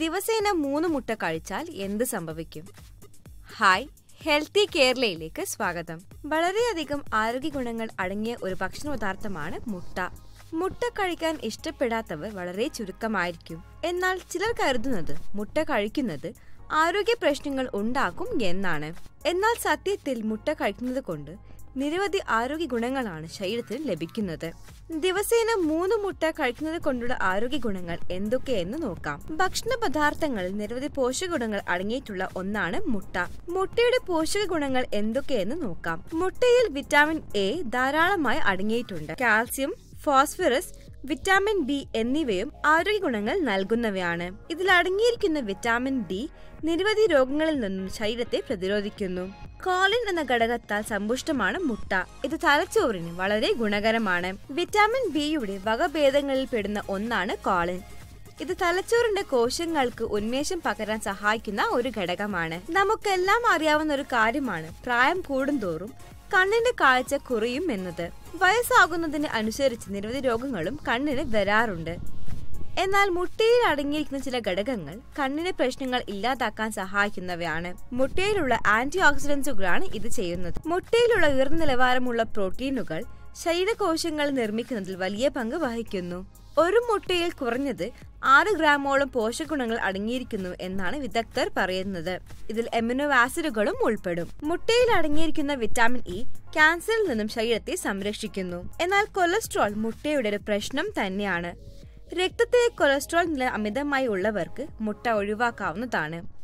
ദിവസേന മൂന്ന് മുട്ട കഴിച്ചാൽ എന്ത് സംഭവിക്കും ഹായ് ഹെൽത്തി കേരളയിലേക്ക് സ്വാഗതം വളരെയധികം ആരോഗ്യ ഗുണങ്ങൾ അടങ്ങിയ ഒരു ഭക്ഷണ പദാർത്ഥമാണ് മുട്ട മുട്ട കഴിക്കാൻ ഇഷ്ടപ്പെടാത്തവർ വളരെ ചുരുക്കമായിരിക്കും എന്നാൽ ചിലർ കരുതുന്നത് മുട്ട കഴിക്കുന്നത് ആരോഗ്യ പ്രശ്നങ്ങൾ ഉണ്ടാക്കും എന്നാണ് എന്നാൽ സത്യത്തിൽ മുട്ട കഴിക്കുന്നത് കൊണ്ട് നിരവധി ആരോഗ്യ ഗുണങ്ങളാണ് ശരീരത്തിന് ലഭിക്കുന്നത് ദിവസേന മൂന്ന് മുട്ട കഴിക്കുന്നത് കൊണ്ടുള്ള ആരോഗ്യ ഗുണങ്ങൾ എന്തൊക്കെയെന്ന് നോക്കാം ഭക്ഷണ പദാർത്ഥങ്ങളിൽ നിരവധി പോഷക ഗുണങ്ങൾ അടങ്ങിയിട്ടുള്ള ഒന്നാണ് മുട്ട മുട്ടയുടെ പോഷക ഗുണങ്ങൾ എന്തൊക്കെയെന്ന് നോക്കാം മുട്ടയിൽ വിറ്റാമിൻ എ ധാരാളമായി അടങ്ങിയിട്ടുണ്ട് കാൽസ്യം ഫോസ്ഫറസ് വിറ്റാമിൻ ബി എന്നിവയും ആരോഗ്യ ഗുണങ്ങൾ നൽകുന്നവയാണ് ഇതിൽ അടങ്ങിയിരിക്കുന്ന വിറ്റാമിൻ ഡി നിരവധി രോഗങ്ങളിൽ നിന്നും ശരീരത്തെ പ്രതിരോധിക്കുന്നു കോളിൻ എന്ന ഘടകത്താൽ സമ്പുഷ്ടമാണ് മുട്ട ഇത് തലച്ചോറിന് വളരെ ഗുണകരമാണ് വിറ്റാമിൻ ബിയുടെ വകഭേദങ്ങളിൽ പെടുന്ന ഒന്നാണ് കോളിൻ ഇത് തലച്ചോറിന്റെ കോശങ്ങൾക്ക് ഉന്മേഷം പകരാൻ സഹായിക്കുന്ന ഒരു ഘടകമാണ് നമുക്കെല്ലാം അറിയാവുന്ന ഒരു കാര്യമാണ് പ്രായം കൂടുന്തോറും കണ്ണിന്റെ കാഴ്ച കുറയും എന്നത് വയസ്സാകുന്നതിന് അനുസരിച്ച് നിരവധി രോഗങ്ങളും കണ്ണിന് വരാറുണ്ട് എന്നാൽ മുട്ടയിൽ അടങ്ങിയിരിക്കുന്ന ചില ഘടകങ്ങൾ കണ്ണിലെ പ്രശ്നങ്ങൾ ഇല്ലാതാക്കാൻ സഹായിക്കുന്നവയാണ് മുട്ടയിലുള്ള ആന്റി ഓക്സിഡൻസുകളാണ് ഇത് ചെയ്യുന്നത് മുട്ടയിലുള്ള ഉയർന്ന നിലവാരമുള്ള പ്രോട്ടീനുകൾ ശരീരകോശങ്ങൾ നിർമ്മിക്കുന്നതിൽ വലിയ പങ്ക് വഹിക്കുന്നു ഒരു മുട്ടയിൽ കുറഞ്ഞത് ആറ് ഗ്രാമോളം പോഷകഗുണങ്ങൾ അടങ്ങിയിരിക്കുന്നു എന്നാണ് വിദഗ്ധർ പറയുന്നത് ഇതിൽ എമിനോ ആസിഡുകളും ഉൾപ്പെടും മുട്ടയിൽ അടങ്ങിയിരിക്കുന്ന വിറ്റാമിൻ ഇ ക്യാൻസറിൽ നിന്നും ശരീരത്തെ സംരക്ഷിക്കുന്നു എന്നാൽ കൊളസ്ട്രോൾ മുട്ടയുടെ ഒരു പ്രശ്നം തന്നെയാണ് രക്തത്തിലെ കൊളസ്ട്രോൾ നില അമിതമായി ഉള്ളവർക്ക് മുട്ട ഒഴിവാക്കാവുന്നതാണ്